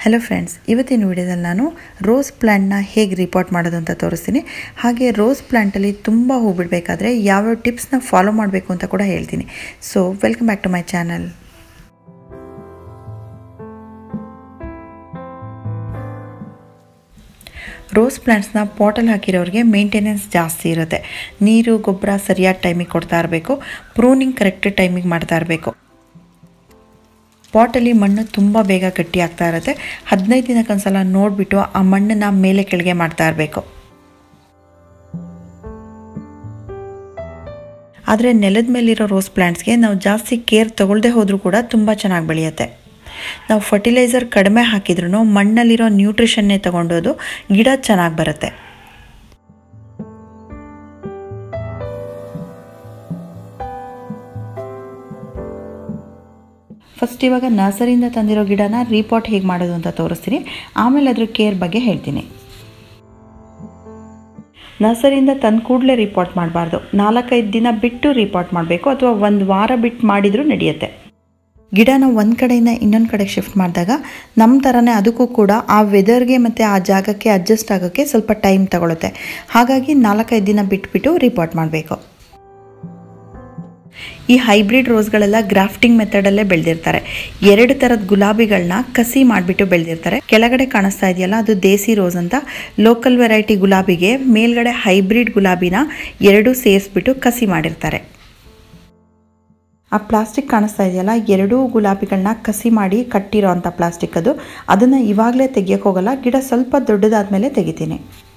hello friends ಇವತ್ತಿನ ವಿಡಿಯೋದಲ್ಲಿ ನಾನು ರೋಸ್ ಪ್ಲ್ಯಾಂಟ್ನ ಹೇಗೆ ರಿಪೋರ್ಟ್ ಮಾಡೋದು ಅಂತ ತೋರಿಸ್ತೀನಿ ಹಾಗೆ ರೋಸ್ ಪ್ಲ್ಯಾಂಟಲ್ಲಿ ತುಂಬ ಹೂ ಬಿಡಬೇಕಾದ್ರೆ ಯಾವ್ಯಾವ ಟಿಪ್ಸ್ನ ಫಾಲೋ ಮಾಡಬೇಕು ಅಂತ ಕೂಡ ಹೇಳ್ತೀನಿ so welcome back to my channel rose ಪ್ಲ್ಯಾಂಟ್ಸ್ನ ಪಾಟಲ್ಲಿ ಹಾಕಿರೋರಿಗೆ ಮೇಂಟೆನೆನ್ಸ್ ಜಾಸ್ತಿ ಇರುತ್ತೆ ನೀರು ಗೊಬ್ಬರ ಸರಿಯಾದ ಟೈಮಿಗೆ ಕೊಡ್ತಾ ಇರಬೇಕು ಪ್ರೂನಿಂಗ್ ಕರೆಕ್ಟ್ ಟೈಮಿಗೆ ಮಾಡ್ತಾ ಇರಬೇಕು ಪಾಟಲ್ಲಿ ಮಣ್ಣು ತುಂಬ ಬೇಗ ಗಟ್ಟಿ ಆಗ್ತಾ ಇರುತ್ತೆ ಹದಿನೈದು ದಿನಕ್ಕೊಂದ್ಸಲ ನೋಡಿಬಿಟ್ಟು ಆ ಮಣ್ಣನ್ನು ಮೇಲೆ ಕೆಳಗೆ ಮಾಡ್ತಾ ಇರಬೇಕು ಆದರೆ ನೆಲದ ಮೇಲಿರೋ ರೋಸ್ ಪ್ಲ್ಯಾಂಟ್ಸ್ಗೆ ನಾವು ಜಾಸ್ತಿ ಕೇರ್ ತಗೊಳ್ಳದೆ ಹೋದರೂ ಕೂಡ ತುಂಬ ಚೆನ್ನಾಗಿ ಬೆಳೆಯುತ್ತೆ ನಾವು ಫರ್ಟಿಲೈಸರ್ ಕಡಿಮೆ ಹಾಕಿದ್ರೂ ಮಣ್ಣಲ್ಲಿರೋ ನ್ಯೂಟ್ರಿಷನ್ನೇ ತಗೊಂಡೋದು ಗಿಡ ಚೆನ್ನಾಗಿ ಬರುತ್ತೆ ಫಸ್ಟ್ ಇವಾಗ ನರ್ಸರಿಯಿಂದ ತಂದಿರೋ ಗಿಡನ ರೀಪಾಟ್ ಹೇಗೆ ಮಾಡೋದು ಅಂತ ತೋರಿಸ್ತೀನಿ ಆಮೇಲೆ ಅದ್ರ ಕೇರ್ ಬಗ್ಗೆ ಹೇಳ್ತೀನಿ ನರ್ಸರಿಯಿಂದ ತಂದು ಕೂಡಲೇ ರಿಪೋರ್ಟ್ ಮಾಡಬಾರ್ದು ನಾಲ್ಕೈದು ದಿನ ಬಿಟ್ಟು ರಿಪೋರ್ಟ್ ಮಾಡಬೇಕು ಅಥವಾ ಒಂದು ವಾರ ಬಿಟ್ಟು ಮಾಡಿದರೂ ನಡೆಯುತ್ತೆ ಗಿಡನ ಒಂದು ಕಡೆಯಿಂದ ಇನ್ನೊಂದು ಕಡೆಗೆ ಶಿಫ್ಟ್ ಮಾಡಿದಾಗ ನಮ್ಮ ಥರನೇ ಅದಕ್ಕೂ ಕೂಡ ಆ ವೆದರ್ಗೆ ಮತ್ತು ಆ ಜಾಗಕ್ಕೆ ಅಡ್ಜಸ್ಟ್ ಆಗೋಕ್ಕೆ ಸ್ವಲ್ಪ ಟೈಮ್ ತಗೊಳುತ್ತೆ ಹಾಗಾಗಿ ನಾಲ್ಕೈದು ದಿನ ಬಿಟ್ಬಿಟ್ಟು ರಿಪೋರ್ಟ್ ಮಾಡಬೇಕು ಈ ಹೈಬ್ರಿಡ್ ರೋಸ್ಗಳೆಲ್ಲ ಗ್ರಾಫ್ಟಿಂಗ್ ಮೆಥಡಲ್ಲೇ ಬೆಳೆದಿರ್ತಾರೆ ಎರಡು ಥರದ ಗುಲಾಬಿಗಳನ್ನ ಕಸಿ ಮಾಡಿಬಿಟ್ಟು ಬೆಳೆದಿರ್ತಾರೆ ಕೆಳಗಡೆ ಕಾಣಿಸ್ತಾ ಇದೆಯಲ್ಲ ಅದು ದೇಸಿ ರೋಸ್ ಅಂತ ಲೋಕಲ್ ವೆರೈಟಿ ಗುಲಾಬಿಗೆ ಮೇಲ್ಗಡೆ ಹೈಬ್ರಿಡ್ ಗುಲಾಬಿನ ಎರಡೂ ಸೇರಿಸ್ಬಿಟ್ಟು ಕಸಿ ಮಾಡಿರ್ತಾರೆ ಆ ಪ್ಲಾಸ್ಟಿಕ್ ಕಾಣಿಸ್ತಾ ಇದೆಯಲ್ಲ ಎರಡೂ ಗುಲಾಬಿಗಳನ್ನ ಕಸಿ ಮಾಡಿ ಕಟ್ಟಿರೋ ಅಂಥ ಪ್ಲಾಸ್ಟಿಕ್ ಅದು ಅದನ್ನು ಇವಾಗಲೇ ತೆಗಿಯೋಕೆ ಹೋಗಲ್ಲ ಗಿಡ ಸ್ವಲ್ಪ ದೊಡ್ಡದಾದ್ಮೇಲೆ ತೆಗಿತೀನಿ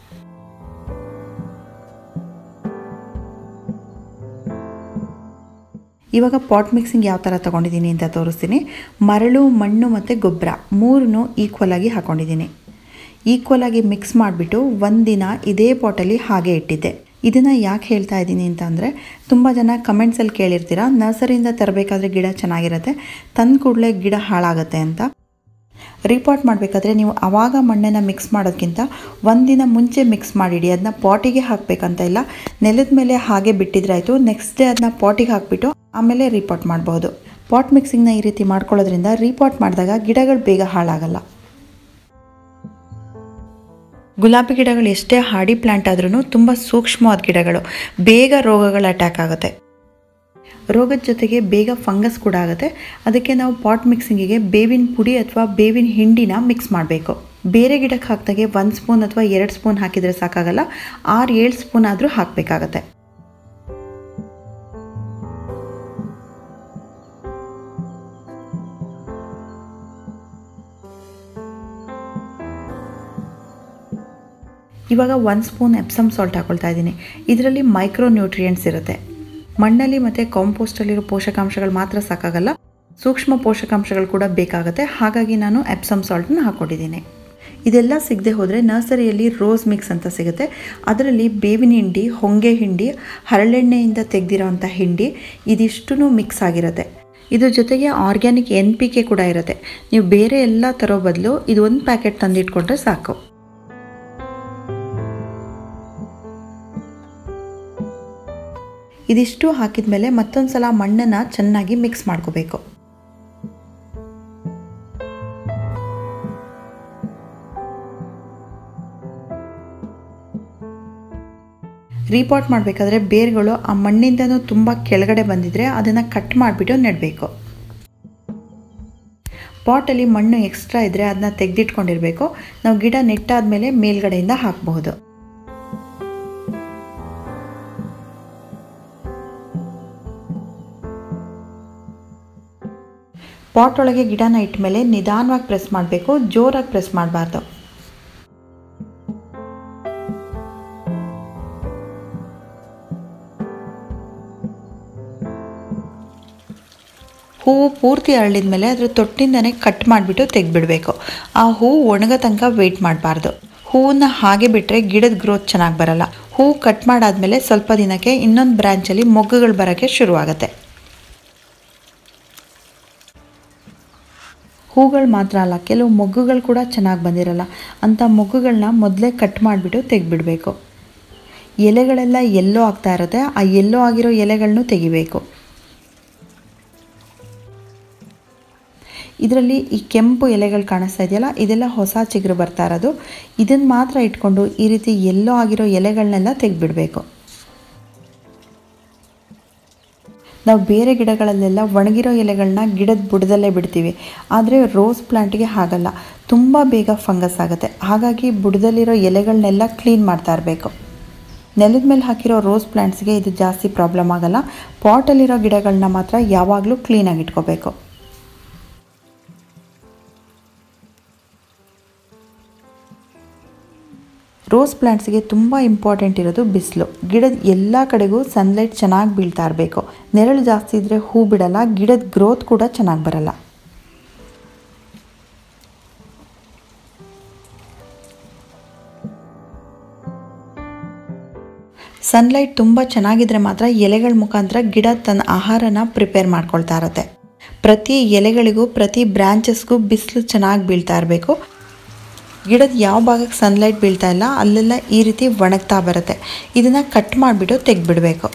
ಇವಾಗ ಪಾಟ್ ಮಿಕ್ಸಿಂಗ್ ಯಾವ ಥರ ತೊಗೊಂಡಿದ್ದೀನಿ ಅಂತ ತೋರಿಸ್ತೀನಿ ಮರಳು ಮಣ್ಣು ಮತ್ತು ಗೊಬ್ಬರ ಮೂರನ್ನು ಈಕ್ವಲ್ ಆಗಿ ಹಾಕೊಂಡಿದ್ದೀನಿ ಈಕ್ವಲ್ ಆಗಿ ಮಿಕ್ಸ್ ಮಾಡಿಬಿಟ್ಟು ಒಂದಿನ ಇದೇ ಪಾಟಲ್ಲಿ ಹಾಗೆ ಇಟ್ಟಿದ್ದೆ ಇದನ್ನು ಯಾಕೆ ಹೇಳ್ತಾ ಇದ್ದೀನಿ ಅಂತ ಅಂದರೆ ತುಂಬ ಜನ ಕಮೆಂಟ್ಸಲ್ಲಿ ಕೇಳಿರ್ತೀರ ನರ್ಸರಿಯಿಂದ ತರಬೇಕಾದ್ರೆ ಗಿಡ ಚೆನ್ನಾಗಿರುತ್ತೆ ತಂದು ಕೂಡಲೇ ಗಿಡ ಹಾಳಾಗುತ್ತೆ ಅಂತ ರಿಪಾಟ್ ಮಾಡಬೇಕಾದ್ರೆ ನೀವು ಆವಾಗ ಮಣ್ಣನ್ನು ಮಿಕ್ಸ್ ಮಾಡೋದಕ್ಕಿಂತ ಒಂದಿನ ಮುಂಚೆ ಮಿಕ್ಸ್ ಮಾಡಿಡಿ ಅದನ್ನ ಪಾಟಿಗೆ ಹಾಕಬೇಕಂತ ಇಲ್ಲ ನೆಲದ ಮೇಲೆ ಹಾಗೆ ಬಿಟ್ಟಿದ್ರಾಯ್ತು ನೆಕ್ಸ್ಟ್ ಡೇ ಅದನ್ನ ಪಾಟಿಗೆ ಹಾಕಿಬಿಟ್ಟು ಆಮೇಲೆ ರಿಪಾಟ್ ಮಾಡ್ಬೋದು ಪಾಟ್ ಮಿಕ್ಸಿಂಗ್ನ ಈ ರೀತಿ ಮಾಡ್ಕೊಳ್ಳೋದ್ರಿಂದ ರಿಪಾಟ್ ಮಾಡಿದಾಗ ಗಿಡಗಳು ಬೇಗ ಹಾಳಾಗಲ್ಲ ಗುಲಾಬಿ ಗಿಡಗಳು ಎಷ್ಟೇ ಹಾಡಿ ಪ್ಲ್ಯಾಂಟ್ ಆದ್ರೂ ತುಂಬ ಸೂಕ್ಷ್ಮವಾದ ಗಿಡಗಳು ಬೇಗ ರೋಗಗಳು ಅಟ್ಯಾಕ್ ಆಗುತ್ತೆ ರೋಗದ ಜೊತೆಗೆ ಬೇಗ ಫಂಗಸ್ ಕೂಡ ಆಗುತ್ತೆ ಅದಕ್ಕೆ ನಾವು ಪಾಟ್ ಮಿಕ್ಸಿಂಗಿಗೆ ಬೇವಿನ ಪುಡಿ ಅಥವಾ ಬೇವಿನ ಹಿಂಡಿನ ಮಿಕ್ಸ್ ಮಾಡಬೇಕು ಬೇರೆ ಗಿಡಕ್ಕೆ ಹಾಕಿದಾಗೆ ಒಂದು ಸ್ಪೂನ್ ಅಥವಾ ಎರಡು ಸ್ಪೂನ್ ಹಾಕಿದರೆ ಸಾಕಾಗಲ್ಲ ಆರು ಏಳು ಸ್ಪೂನ್ ಆದರೂ ಹಾಕಬೇಕಾಗತ್ತೆ ಇವಾಗ ಒಂದು ಸ್ಪೂನ್ ಎಪ್ಸಮ್ ಸಾಲ್ಟ್ ಹಾಕೊಳ್ತಾ ಇದ್ದೀನಿ ಇದರಲ್ಲಿ ಮೈಕ್ರೋ ನ್ಯೂಟ್ರಿಯೆಂಟ್ಸ್ ಇರುತ್ತೆ ಮಣ್ಣಲ್ಲಿ ಮತ್ತು ಕಾಂಪೋಸ್ಟಲ್ಲಿರೋ ಪೋಷಕಾಂಶಗಳು ಮಾತ್ರ ಸಾಕಾಗಲ್ಲ ಸೂಕ್ಷ್ಮ ಪೋಷಕಾಂಶಗಳು ಕೂಡ ಬೇಕಾಗುತ್ತೆ ಹಾಗಾಗಿ ನಾನು ಎಪ್ಸಮ್ ಸಾಲ್ಟನ್ನ ಹಾಕ್ಕೊಂಡಿದ್ದೀನಿ ಇದೆಲ್ಲ ಸಿಗದೆ ಹೋದರೆ ನರ್ಸರಿಯಲ್ಲಿ ರೋಸ್ ಮಿಕ್ಸ್ ಅಂತ ಸಿಗುತ್ತೆ ಅದರಲ್ಲಿ ಬೇವಿನ ಹಿಂಡಿ ಹೊಂಗೆ ಹಿಂಡಿ ಹರಳೆಣ್ಣೆಯಿಂದ ತೆಗೆದಿರೋವಂಥ ಹಿಂಡಿ ಇದಿಷ್ಟೂ ಮಿಕ್ಸ್ ಆಗಿರುತ್ತೆ ಇದ್ರ ಜೊತೆಗೆ ಆರ್ಗ್ಯಾನಿಕ್ ಎನ್ ಪಿ ಕೆ ಕೂಡ ಇರುತ್ತೆ ನೀವು ಬೇರೆ ಎಲ್ಲ ತರೋ ಬದಲು ಇದು ಒಂದು ಪ್ಯಾಕೆಟ್ ತಂದಿಟ್ಕೊಂಡ್ರೆ ಸಾಕು ಇದಿಷ್ಟು ಹಾಕಿದ ಮೇಲೆ ಮತ್ತೊಂದು ಸಲ ಮಣ್ಣನ್ನು ಚೆನ್ನಾಗಿ ಮಿಕ್ಸ್ ಮಾಡ್ಕೋಬೇಕು ರೀಪಾಟ್ ಮಾಡಬೇಕಾದ್ರೆ ಬೇರ್ಗಳು ಆ ಮಣ್ಣಿಂದನೂ ತುಂಬ ಕೆಳಗಡೆ ಬಂದಿದ್ರೆ ಅದನ್ನು ಕಟ್ ಮಾಡಿಬಿಟ್ಟು ನೆಡಬೇಕು ಪಾಟಲ್ಲಿ ಮಣ್ಣು ಎಕ್ಸ್ಟ್ರಾ ಇದ್ದರೆ ಅದನ್ನ ತೆಗೆದಿಟ್ಕೊಂಡಿರಬೇಕು ನಾವು ಗಿಡ ನೆಟ್ಟಾದ್ಮೇಲೆ ಮೇಲ್ಗಡೆಯಿಂದ ಹಾಕಬಹುದು ಪಾಟ್ ಒಳಗೆ ಗಿಡನ ಇಟ್ಟ ಮೇಲೆ ನಿಧಾನವಾಗಿ ಪ್ರೆಸ್ ಮಾಡಬೇಕು ಜೋರಾಗಿ ಪ್ರೆಸ್ ಮಾಡಬಾರ್ದು ಹೂವು ಪೂರ್ತಿ ಅರಳಿದ ಮೇಲೆ ಅದ್ರ ತೊಟ್ಟಿಂದನೇ ಕಟ್ ಮಾಡಿಬಿಟ್ಟು ತೆಗೆದ್ಬಿಡಬೇಕು ಆ ಹೂವು ಒಣಗೋ ತನಕ ವೆಯ್ಟ್ ಮಾಡಬಾರ್ದು ಹೂವನ್ನ ಹಾಗೆ ಬಿಟ್ಟರೆ ಗಿಡದ ಗ್ರೋತ್ ಚೆನ್ನಾಗಿ ಬರಲ್ಲ ಹೂವು ಕಟ್ ಮಾಡಾದ್ಮೇಲೆ ಸ್ವಲ್ಪ ದಿನಕ್ಕೆ ಇನ್ನೊಂದು ಬ್ರ್ಯಾಂಚಲ್ಲಿ ಮೊಗ್ಗುಗಳು ಬರೋಕ್ಕೆ ಶುರುವಾಗುತ್ತೆ ಹೂಗಳು ಮಾತ್ರ ಅಲ್ಲ ಕೆಲವು ಮೊಗ್ಗುಗಳು ಕೂಡ ಚೆನ್ನಾಗಿ ಬಂದಿರಲ್ಲ ಅಂಥ ಮೊಗ್ಗುಗಳನ್ನ ಮೊದಲೇ ಕಟ್ ಮಾಡಿಬಿಟ್ಟು ತೆಗೆದ್ಬಿಡಬೇಕು ಎಲೆಗಳೆಲ್ಲ ಎಲ್ಲೋ ಆಗ್ತಾ ಇರುತ್ತೆ ಆ ಎಲ್ಲೋ ಆಗಿರೋ ಎಲೆಗಳನ್ನೂ ತೆಗಿಬೇಕು ಇದರಲ್ಲಿ ಈ ಕೆಂಪು ಎಲೆಗಳು ಕಾಣಿಸ್ತಾ ಇದೆಯಲ್ಲ ಇದೆಲ್ಲ ಹೊಸ ಚಿಗುರು ಬರ್ತಾ ಇರೋದು ಇದನ್ನು ಮಾತ್ರ ಇಟ್ಕೊಂಡು ಈ ರೀತಿ ಎಲ್ಲೋ ಆಗಿರೋ ಎಲೆಗಳನ್ನೆಲ್ಲ ತೆಗೆದ್ಬಿಡಬೇಕು ನಾವು ಬೇರೆ ಗಿಡಗಳಲ್ಲೆಲ್ಲ ಒಣಗಿರೋ ಎಲೆಗಳನ್ನ ಗಿಡದ ಬುಡದಲ್ಲೇ ಬಿಡ್ತೀವಿ ಆದರೆ ರೋಸ್ ಪ್ಲ್ಯಾಂಟ್ಗೆ ಹಾಗಲ್ಲ ತುಂಬ ಬೇಗ ಫಂಗಸ್ ಆಗುತ್ತೆ ಹಾಗಾಗಿ ಬುಡದಲ್ಲಿರೋ ಎಲೆಗಳನ್ನೆಲ್ಲ ಕ್ಲೀನ್ ಮಾಡ್ತಾ ಇರಬೇಕು ನೆಲದ ಮೇಲೆ ಹಾಕಿರೋ ರೋಸ್ ಪ್ಲ್ಯಾಂಟ್ಸ್ಗೆ ಇದು ಜಾಸ್ತಿ ಪ್ರಾಬ್ಲಮ್ ಆಗಲ್ಲ ಪಾಟಲ್ಲಿರೋ ಗಿಡಗಳನ್ನ ಮಾತ್ರ ಯಾವಾಗಲೂ ಕ್ಲೀನಾಗಿ ಇಟ್ಕೋಬೇಕು ರೋಸ್ ಪ್ಲ್ಯಾಂಟ್ಸ್ಗೆ ತುಂಬ ಇಂಪಾರ್ಟೆಂಟ್ ಇರೋದು ಬಿಸಿಲು ಗಿಡದ ಎಲ್ಲ ಕಡೆಗೂ ಸನ್ಲೈಟ್ ಚೆನ್ನಾಗಿ ಬೀಳ್ತಾ ಇರಬೇಕು ನೆರಳು ಜಾಸ್ತಿ ಇದ್ದರೆ ಹೂ ಬಿಡಲ್ಲ ಗಿಡದ ಗ್ರೋತ್ ಕೂಡ ಚೆನ್ನಾಗಿ ಬರಲ್ಲ ಸನ್ಲೈಟ್ ತುಂಬ ಚೆನ್ನಾಗಿದ್ರೆ ಮಾತ್ರ ಎಲೆಗಳ ಮುಖಾಂತರ ಗಿಡ ತನ್ನ ಆಹಾರನ ಪ್ರಿಪೇರ್ ಮಾಡ್ಕೊಳ್ತಾ ಇರುತ್ತೆ ಪ್ರತಿ ಎಲೆಗಳಿಗೂ ಪ್ರತಿ ಬ್ರ್ಯಾಂಚಸ್ಗೂ ಬಿಸಿಲು ಚೆನ್ನಾಗಿ ಬೀಳ್ತಾ ಇರಬೇಕು ಗಿಡದ ಯಾವ ಭಾಗಕ್ಕೆ ಸನ್ಲೈಟ್ ಬೀಳ್ತಾ ಇಲ್ಲ ಅಲ್ಲೆಲ್ಲ ಈ ರೀತಿ ಒಣಗ್ತಾ ಬರುತ್ತೆ ಇದನ್ನು ಕಟ್ ಮಾಡಿಬಿಟ್ಟು ತೆಗೆದ್ಬಿಡಬೇಕು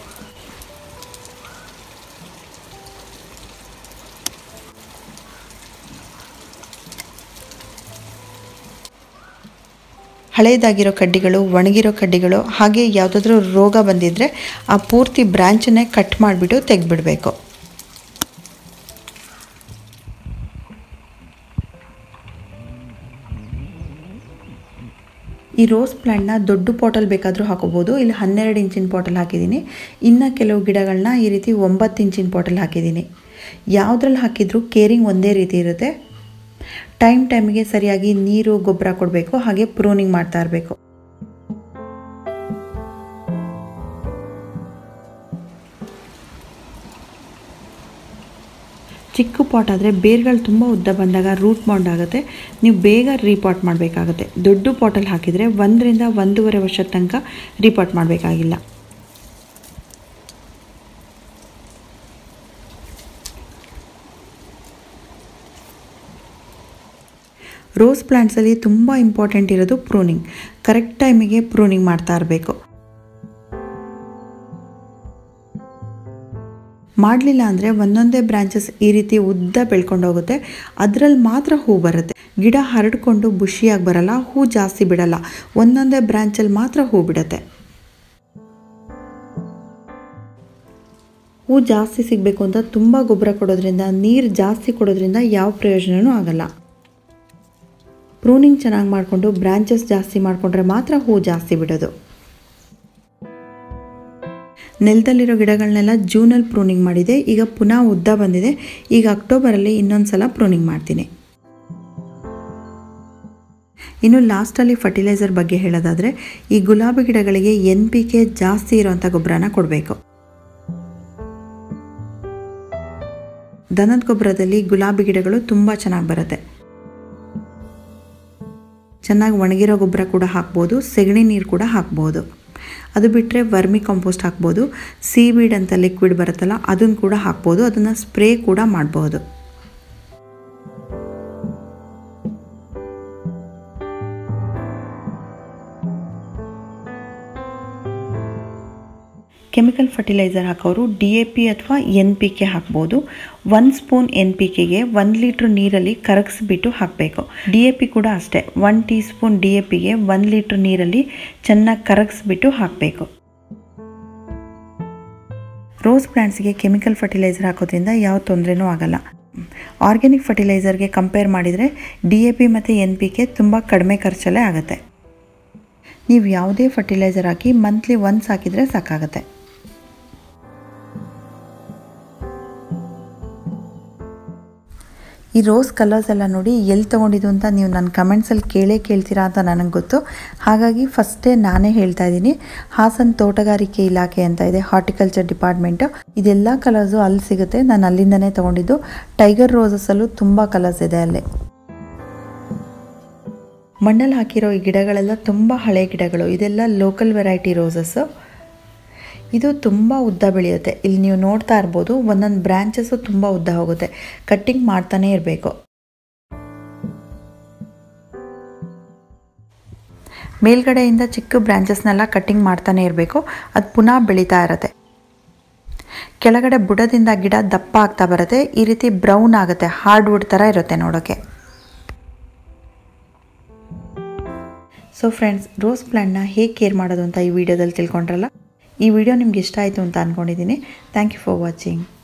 ಹಳೇದಾಗಿರೋ ಕಡ್ಡಿಗಳು ಒಣಗಿರೋ ಕಡ್ಡಿಗಳು ಹಾಗೆ ಯಾವುದಾದ್ರೂ ರೋಗ ಬಂದಿದ್ದರೆ ಆ ಪೂರ್ತಿ ಬ್ರ್ಯಾಂಚನ್ನೇ ಕಟ್ ಮಾಡಿಬಿಟ್ಟು ತೆಗೆದ್ಬಿಡಬೇಕು ಈ ರೋಸ್ ಪ್ಲ್ಯಾಂಟ್ನ ದೊಡ್ಡ ಪಾಟಲ್ಲಿ ಬೇಕಾದರೂ ಹಾಕೋಬೋದು ಇಲ್ಲಿ ಹನ್ನೆರಡು ಇಂಚಿನ ಪಾಟಲ್ಲಿ ಹಾಕಿದ್ದೀನಿ ಇನ್ನು ಕೆಲವು ಗಿಡಗಳನ್ನ ಈ ರೀತಿ ಒಂಬತ್ತು ಇಂಚಿನ ಪಾಟಲ್ಲಿ ಹಾಕಿದ್ದೀನಿ ಯಾವುದ್ರಲ್ಲಿ ಹಾಕಿದರೂ ಕೇರಿಂಗ್ ಒಂದೇ ರೀತಿ ಇರುತ್ತೆ ಟೈಮ್ ಟೈಮಿಗೆ ಸರಿಯಾಗಿ ನೀರು ಗೊಬ್ಬರ ಕೊಡಬೇಕು ಹಾಗೆ ಪ್ರೂನಿಂಗ್ ಮಾಡ್ತಾ ಇರಬೇಕು ಚಿಕ್ಕ ಪಾಟ್ ಆದರೆ ಬೇರ್ಗಳು ತುಂಬ ಉದ್ದ ಬಂದಾಗ ರೂಟ್ ಬೌಂಡ್ ಆಗುತ್ತೆ ನೀವು ಬೇಗ ರೀಪಾಟ್ ಮಾಡಬೇಕಾಗುತ್ತೆ ದೊಡ್ಡ ಪಾಟಲ್ಲಿ ಹಾಕಿದರೆ ಒಂದರಿಂದ ಒಂದೂವರೆ ವರ್ಷದ ತನಕ ರೀಪಾಟ್ ಮಾಡಬೇಕಾಗಿಲ್ಲ ರೋಸ್ ಪ್ಲ್ಯಾಂಟ್ಸಲ್ಲಿ ತುಂಬ ಇಂಪಾರ್ಟೆಂಟ್ ಇರೋದು ಪ್ರೂನಿಂಗ್ ಕರೆಕ್ಟ್ ಟೈಮಿಗೆ ಪ್ರೂನಿಂಗ್ ಮಾಡ್ತಾ ಇರಬೇಕು ಮಾಡಲಿಲ್ಲ ಅಂದರೆ ಒಂದೊಂದೇ ಬ್ರಾಂಚಸ್ ಈ ರೀತಿ ಉದ್ದ ಬೆಳ್ಕೊಂಡು ಹೋಗುತ್ತೆ ಅದರಲ್ಲಿ ಮಾತ್ರ ಹೂ ಬರುತ್ತೆ ಗಿಡ ಹರಡ್ಕೊಂಡು ಬುಷಿಯಾಗಿ ಬರಲ್ಲ ಹೂ ಜಾಸ್ತಿ ಬಿಡಲ್ಲ ಒಂದೊಂದೇ ಬ್ರಾಂಚಲ್ಲಿ ಮಾತ್ರ ಹೂ ಬಿಡುತ್ತೆ ಹೂ ಜಾಸ್ತಿ ಸಿಗಬೇಕು ಅಂತ ತುಂಬ ಗೊಬ್ಬರ ಕೊಡೋದ್ರಿಂದ ನೀರು ಜಾಸ್ತಿ ಕೊಡೋದ್ರಿಂದ ಯಾವ ಪ್ರಯೋಜನವೂ ಆಗಲ್ಲ ಪ್ರೂನಿಂಗ್ ಚೆನ್ನಾಗಿ ಮಾಡಿಕೊಂಡು ಬ್ರಾಂಚಸ್ ಜಾಸ್ತಿ ಮಾಡಿಕೊಂಡ್ರೆ ಮಾತ್ರ ಹೂ ಜಾಸ್ತಿ ಬಿಡೋದು ನೆಲದಲ್ಲಿರೋ ಗಿಡಗಳನ್ನೆಲ್ಲ ಜೂನಲ್ಲಿ ಪ್ರೂನಿಂಗ್ ಮಾಡಿದೆ ಈಗ ಪುನಃ ಉದ್ದ ಬಂದಿದೆ ಈಗ ಅಕ್ಟೋಬರಲ್ಲಿ ಇನ್ನೊಂದು ಸಲ ಪ್ರೂನಿಂಗ್ ಮಾಡ್ತೀನಿ ಇನ್ನು ಲಾಸ್ಟಲ್ಲಿ ಫರ್ಟಿಲೈಸರ್ ಬಗ್ಗೆ ಹೇಳೋದಾದರೆ ಈ ಗುಲಾಬಿ ಗಿಡಗಳಿಗೆ ಎನ್ ಪಿ ಕೆ ಜಾಸ್ತಿ ಇರೋವಂಥ ಗೊಬ್ಬರನ ಕೊಡಬೇಕು ದನದ ಗೊಬ್ಬರದಲ್ಲಿ ಗುಲಾಬಿ ಗಿಡಗಳು ತುಂಬ ಚೆನ್ನಾಗಿ ಬರುತ್ತೆ ಚೆನ್ನಾಗಿ ಒಣಗಿರೋ ಗೊಬ್ಬರ ಕೂಡ ಹಾಕ್ಬೋದು ಸೆಗಣಿ ನೀರು ಕೂಡ ಹಾಕ್ಬೋದು ಅದು ಬಿಟ್ಟರೆ ವರ್ಮಿ ಕಾಂಪೋಸ್ಟ್ ಹಾಕ್ಬೋದು ಸೀಬೀಡ್ ಅಂತ ಲಿಕ್ವಿಡ್ ಬರುತ್ತಲ್ಲ ಅದನ್ನು ಕೂಡ ಹಾಕ್ಬೋದು ಅದನ್ನು ಸ್ಪ್ರೇ ಕೂಡ ಮಾಡ್ಬೋದು ಕೆಮಿಕಲ್ ಫರ್ಟಿಲೈಸರ್ ಹಾಕೋರು ಡಿ ಎ ಪಿ ಅಥವಾ ಎನ್ ಪಿ ಕೆ ಹಾಕ್ಬೋದು ಒಂದು ಸ್ಪೂನ್ ಎನ್ ಪಿ ಕೆಗೆ ಒಂದು ಲೀಟ್ರ್ ನೀರಲ್ಲಿ ಕರಗಿಸ್ಬಿಟ್ಟು ಹಾಕಬೇಕು ಡಿ ಎ ಪಿ ಕೂಡ ಅಷ್ಟೇ one teaspoon D A ಪಿಗೆ ಒಂದು ಲೀಟ್ರ್ ನೀರಲ್ಲಿ ಚೆನ್ನಾಗಿ ಕರಗಿಸ್ಬಿಟ್ಟು ಹಾಕಬೇಕು ರೋಸ್ ಪ್ಲ್ಯಾಂಟ್ಸ್ಗೆ ಕೆಮಿಕಲ್ ಫರ್ಟಿಲೈಸರ್ ಹಾಕೋದ್ರಿಂದ ಯಾವ ತೊಂದರೆನೂ ಆಗಲ್ಲ ಆರ್ಗ್ಯಾನಿಕ್ ಫರ್ಟಿಲೈಸರ್ಗೆ ಕಂಪೇರ್ ಮಾಡಿದರೆ ಡಿ ಎ ಪಿ ಮತ್ತು ಎನ್ ಪಿ ಕೆ ತುಂಬ ಕಡಿಮೆ ಖರ್ಚಲ್ಲೇ ಆಗುತ್ತೆ ನೀವು ಯಾವುದೇ ಫರ್ಟಿಲೈಸರ್ ಹಾಕಿ ಮಂತ್ಲಿ ಒನ್ಸ್ ಹಾಕಿದರೆ ಸಾಕಾಗುತ್ತೆ ಈ ರೋಸ್ ಕಲರ್ಸ್ ಎಲ್ಲ ನೋಡಿ ಎಲ್ಲಿ ತೊಗೊಂಡಿದ್ದು ಅಂತ ನೀವು ನನ್ನ ಕಮೆಂಟ್ಸಲ್ಲಿ ಕೇಳೇ ಕೇಳ್ತೀರಾ ಅಂತ ನನಗೆ ಗೊತ್ತು ಹಾಗಾಗಿ ಫಸ್ಟೇ ನಾನೇ ಹೇಳ್ತಾ ಇದ್ದೀನಿ ಹಾಸನ್ ತೋಟಗಾರಿಕೆ ಇಲಾಖೆ ಅಂತ ಇದೆ ಹಾರ್ಟಿಕಲ್ಚರ್ ಡಿಪಾರ್ಟ್ಮೆಂಟು ಇದೆಲ್ಲ ಕಲರ್ಸು ಅಲ್ಲಿ ಸಿಗುತ್ತೆ ನಾನು ಅಲ್ಲಿಂದನೇ ತೊಗೊಂಡಿದ್ದು ಟೈಗರ್ ರೋಸಸಲ್ಲೂ ತುಂಬ ಕಲರ್ಸ್ ಇದೆ ಅಲ್ಲಿ ಮಣ್ಣಲ್ಲಿ ಹಾಕಿರೋ ಈ ಗಿಡಗಳೆಲ್ಲ ತುಂಬ ಹಳೆ ಗಿಡಗಳು ಇದೆಲ್ಲ ಲೋಕಲ್ ವೆರೈಟಿ ರೋಸಸ್ಸು ಇದು ತುಂಬ ಉದ್ದ ಬೆಳೆಯುತ್ತೆ ಇಲ್ಲಿ ನೀವು ನೋಡ್ತಾ ಇರ್ಬೋದು ಒಂದೊಂದು ಬ್ರ್ಯಾಂಚಸ್ಸು ತುಂಬ ಉದ್ದ ಹೋಗುತ್ತೆ ಕಟ್ಟಿಂಗ್ ಮಾಡ್ತಾನೆ ಇರಬೇಕು ಮೇಲ್ಗಡೆಯಿಂದ ಚಿಕ್ಕ ಬ್ರ್ಯಾಂಚಸ್ನೆಲ್ಲ ಕಟ್ಟಿಂಗ್ ಮಾಡ್ತಾನೆ ಇರಬೇಕು ಅದು ಪುನಃ ಬೆಳೀತಾ ಇರುತ್ತೆ ಕೆಳಗಡೆ ಬುಡದಿಂದ ಗಿಡ ದಪ್ಪ ಆಗ್ತಾ ಬರುತ್ತೆ ಈ ರೀತಿ ಬ್ರೌನ್ ಆಗುತ್ತೆ ಹಾರ್ಡ್ ವುಡ್ ಥರ ಇರುತ್ತೆ ನೋಡೋಕ್ಕೆ ಸೊ ಫ್ರೆಂಡ್ಸ್ ರೋಸ್ ಪ್ಲ್ಯಾಂಟ್ನ ಹೇಗೆ ಕೇರ್ ಮಾಡೋದು ಅಂತ ಈ ವಿಡಿಯೋದಲ್ಲಿ ತಿಳ್ಕೊಂಡ್ರಲ್ಲ ಈ ವಿಡಿಯೋ ನಿಮ್ಗೆ ಇಷ್ಟ ಆಯಿತು ಅಂತ ಅಂದ್ಕೊಂಡಿದ್ದೀನಿ ಥ್ಯಾಂಕ್ ಯು ಫಾರ್ ವಾಚಿಂಗ್